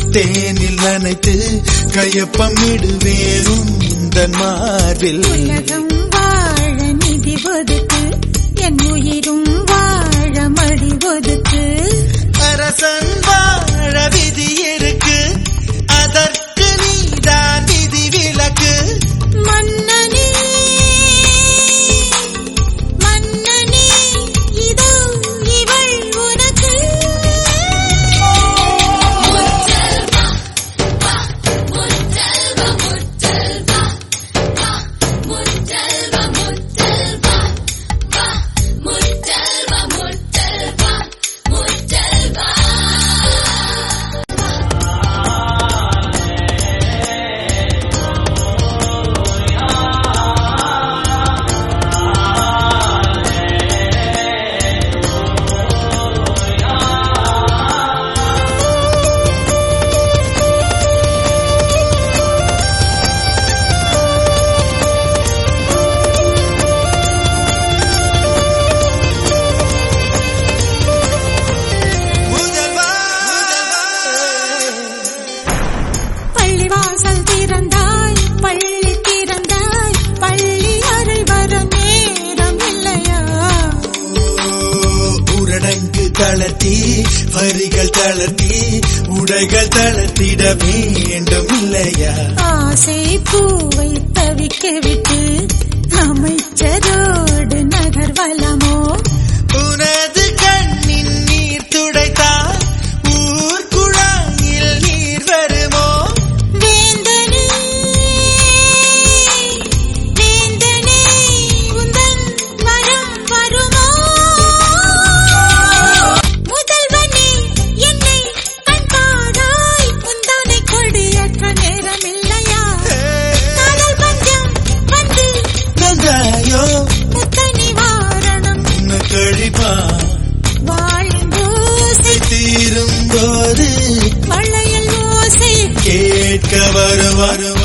தேனில் நனைத்து கையப்பமிடுவேன் உந்தன் மார்பில் உலகம் வாழ நிதி ஒதுக்கு என் உயிரும் வாழ மடி ஒதுக்கு அரசன் வாழ விதி இருக்கு அதற்கு நீதான் விதி விலக்கு மன்னனே மன்னனே இதோ இவள் உனக்கு முதல்வா பள்ளிவாசல் திறந்தாய் பள்ளி திறந்தாய் பள்ளி அறை வர நேரம் இல்லையா ஊரடங்கு தளர்த்தி வரிகள் தளர்த்தி உடைகள் தளர்த்திட வேண்டும் இல்லையா ஆசை பூவை தவிக்க விட்டு அமைச்சரோடு நகர்வலமோ உனது கண்ணின் நீர் துடைத்தால் ஊர் குழாயில் நீர் வருமோ வேந்தனே வேந்தனே உந்தன் வரம் வருமோ முதல்வனே என்னை கண்பாராய் உந்தானை கொடியற்ற நேரம் இல்லையா காதல் பஞ்சம் வந்து நந்தாயோ முத்த நிவாரணம் உன்னை கழிப்பா வாழும் ஓசை தீரும் போது வளையல் ஓசை கேட்க வரும் வரும்